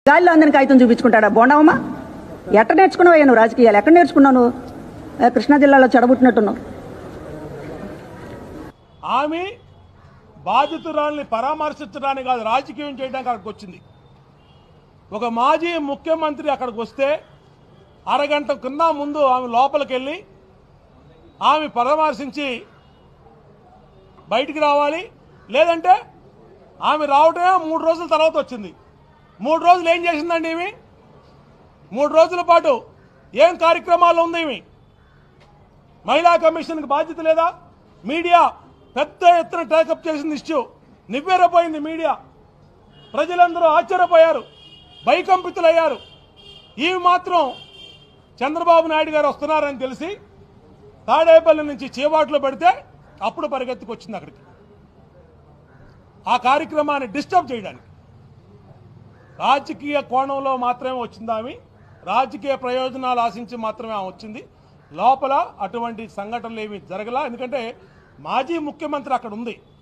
గాలిలో అందని కాగితం చూపించుకుంటాడా బోండవమ్మా ఎట్ట నేర్చుకున్నావయ్యా నువ్వు రాజకీయాలు ఎక్కడ నేర్చుకున్నావు నువ్వు ఏ, కృష్ణా జిల్లాలో చెడబుట్టినట్టున్నావు ఆమె బాధితురాల్ని పరామర్శించడానికి కాదు రాజకీయం చేయడానికి అక్కడికి వచ్చింది ఒక మాజీ ముఖ్యమంత్రి అక్కడికి వస్తే అరగంట కింద ముందు ఆమె లోపలికి వెళ్ళి ఆమె పరామర్శించి బయటికి రావాలి లేదంటే ఆమె రావటమే మూడు రోజుల తర్వాత వచ్చింది మూడు రోజులు ఏం చేసిందండి ఈమె మూడు రోజుల పాటు ఏం కార్యక్రమాలు ఉంది ఈమె మహిళా కమిషన్కి బాధ్యత లేదా మీడియా పెద్ద ఎత్తున టేకప్ చేసింది ఇష్యూ నివ్వెరపోయింది మీడియా ప్రజలందరూ ఆశ్చర్యపోయారు భయకంపితులయ్యారు ఇవి మాత్రం చంద్రబాబు నాయుడు గారు వస్తున్నారని తెలిసి తాడేపల్లి నుంచి చీవాట్లో పెడితే అప్పుడు పరిగెత్తుకొచ్చింది అక్కడికి ఆ కార్యక్రమాన్ని డిస్టర్బ్ చేయడానికి రాజకీయ కోణంలో మాత్రమే వచ్చింది ఆమె రాజకీయ ప్రయోజనాలు ఆశించి మాత్రమే ఆమె వచ్చింది లోపల అటువంటి సంఘటనలు ఏమీ జరగలా ఎందుకంటే మాజీ ముఖ్యమంత్రి అక్కడ ఉంది